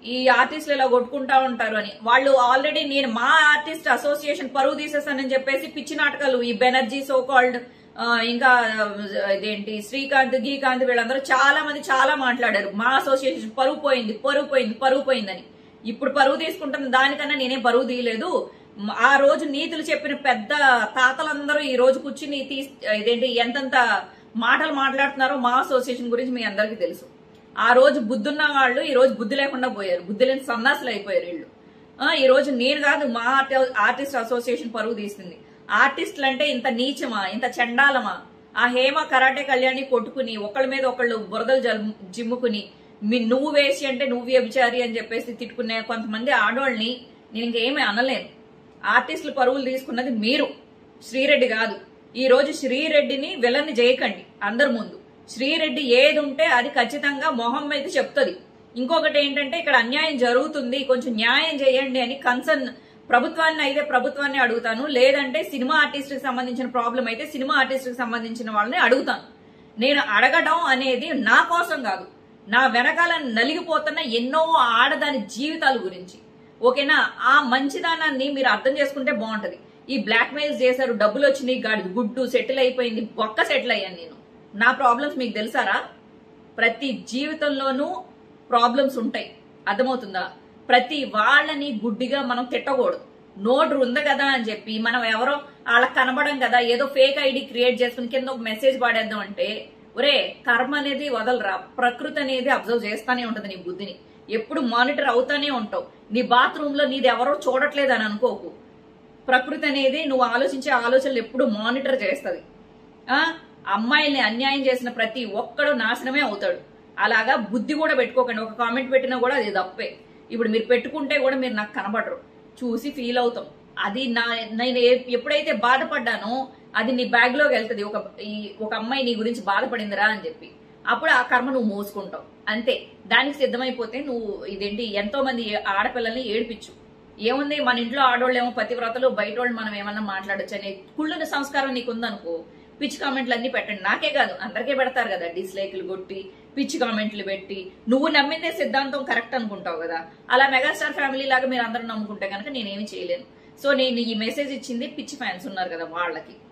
ఈ ఆర్టిస్టులు ఇలా కొట్టుకుంటా ఉంటారు అని వాళ్ళు ఆల్రెడీ నేను మా ఆర్టిస్ట్ అసోసియేషన్ పరువు తీసేస్తానని చెప్పేసి పిచ్చి నాటకాలు ఈ బెనర్జీ సో కాల్డ్ ఇంకా ఆ, ఇదేంటి శ్రీకాంత్ గీకాంత్ వీళ్ళందరూ చాలా మంది చాలా మాట్లాడారు మా అసోసియేషన్ పరువు పోయింది పరువు పోయింది పరువు పోయిందని ఇప్పుడు పరువు తీసుకుంటున్న దానికన్నా నేనేం పరువు తీయలేదు మ- ఆ రోజు నీతులు చెప్పిన పెద్ద తాతలందరూ ఈ రోజు కూర్చుని తీ ఇదేంటి ఎంతెంత మాటలు మాట్లాడుతున్నారో మా అసోసియేషన్ గురించి మీ అందరికీ తెలుసు ఆ రోజు బుద్ధున్న వాళ్ళు ఈ రోజు బుద్ధి లేకుండా పోయారు బుద్ధి లేని సన్నాసులు అయిపోయారు వీళ్ళు ఆ, ఈ రోజు నేను కాదు మా ఆర్టి- ఆర్టిస్ట్ అసోసియేషన్ పరువు తీస్తుంది ఆర్టిస్టులు అంటే ఇంత నీచమా ఇంత చండాలమా ఆ హేమ కరాటే కళ్యాణి కొట్టుకుని ఒకళ్ళ మీద ఒకళ్ళు బురదలు జల్- జిమ్ముకుని మీ నువ్వు వేసి అంటే నువ్వు వ్యభిచారి అని చెప్పేసి తిట్టుకునే కొంతమంది ఆడవాళ్ళని నేను ఇంకేమీ అనలేను ఆర్టిస్టులు పరువులు తీసుకున్నది మీరు శ్రీరెడ్డి కాదు ఈ రోజు శ్రీరెడ్డిని విలన్ని చేయకండి అందరి ముందు శ్రీరెడ్డి ఏది ఉంటే అది ఖచ్చితంగా మొహం మీద చెప్తుంది ఇంకొకటి ఏంటంటే ఇక్కడ అన్యాయం జరుగుతుంది కొంచెం న్యాయం చేయండి అని కన్సర్న్ ప్రభుత్వాన్ని అయితే ప్రభుత్వాన్ని అడుగుతాను లేదంటే సినిమా ఆర్టిస్ట్ కి సంబంధించిన ప్రాబ్లం అయితే సినిమా ఆర్టిస్ట్ కి సంబంధించిన వాళ్ళని అడుగుతాను నేను అడగడం అనేది నా కోసం కాదు నా వెనకాల నలిగిపోతున్న ఎన్నో ఆడదాని జీవితాల గురించి ఓకేనా ఆ మంచిదానాన్ని మీరు అర్థం చేసుకుంటే బాగుంటది ఈ బ్లాక్ మెయిల్స్ చేశారు డబ్బులు వచ్చినాయి గాడి గుడ్డు సెటిల్ అయిపోయింది బొక్క సెటిల్ అయ్యాను నేను నా ప్రాబ్లమ్స్ మీకు తెలుసారా ప్రతి జీవితంలోనూ ప్రాబ్లమ్స్ ఉంటాయి అర్థమవుతుందా ప్రతి వాళ్ళని గుడ్డిగా మనం తిట్టకూడదు నోటు ఉంది కదా అని చెప్పి మనం ఎవరో వాళ్ళకి కనబడం కదా ఏదో ఫేక్ ఐడి క్రియేట్ చేసుకుని కింద ఒక మెసేజ్ పాడేద్దాం అంటే ఒరే కర్మ అనేది వదలరా ప్రకృతి అనేది అబ్జర్వ్ చేస్తానే ఉంటది నీ బుద్ధిని ఎప్పుడు మానిటర్ అవుతానే ఉంటావు నీ బాత్రూమ్ లో నీది ఎవరో చూడట్లేదు అని అనుకోకు ప్రకృతి అనేది నువ్వు ఆలోచించే ఆలోచనలు ఎప్పుడు మానిటర్ చేస్తుంది ఆ అమ్మాయిల్ని అన్యాయం చేసిన ప్రతి ఒక్కడు నాశనమే అవుతాడు అలాగా బుద్ధి కూడా పెట్టుకోకండి ఒక కామెంట్ పెట్టినా కూడా అది తప్పే ఇప్పుడు మీరు పెట్టుకుంటే కూడా మీరు నాకు కనబడరు చూసి ఫీల్ అవుతాం అది నా నేను ఏ- ఎప్పుడైతే బాధపడ్డానో అది నీ బ్యాగ్ లోకి వెళ్తుంది ఒక ఈ ఒక అమ్మాయి నీ గురించి బాధపడిందిరా అని చెప్పి అప్పుడు ఆ కర్మ నువ్వు మోసుకుంటావు అంతే దానికి సిద్ధమైపోతే నువ్వు ఇదేంటి ఎంతో మంది ఆడపిల్లల్ని ఏడిపించు ఏముంది మన ఇంట్లో ఆడోళ్ళు ఏమో పతివ్రతలు బయట వాళ్ళు మనం ఏమన్నా మాట్లాడొచ్చు అనే కుళ్ళుని సంస్కారం నీకు ఉందనుకో పిచ్చి కామెంట్లు అన్ని పెట్టండి నాకే కాదు అందరికీ పెడతారు కదా డిస్లైక్లు కొట్టి పిచ్చి కామెంట్లు పెట్టి నువ్వు నమ్మిందే సిద్ధాంతం కరెక్ట్ అనుకుంటావు కదా అలా మెగాస్టార్ ఫ్యామిలీ లాగా మీరు అందరూ నమ్ముకుంటే కనుక నేనేమి చేయలేను సో నేను ఈ మెసేజ్ ఇచ్చింది పిచ్చి ఫ్యాన్స్ ఉన్నారు కదా వాళ్ళకి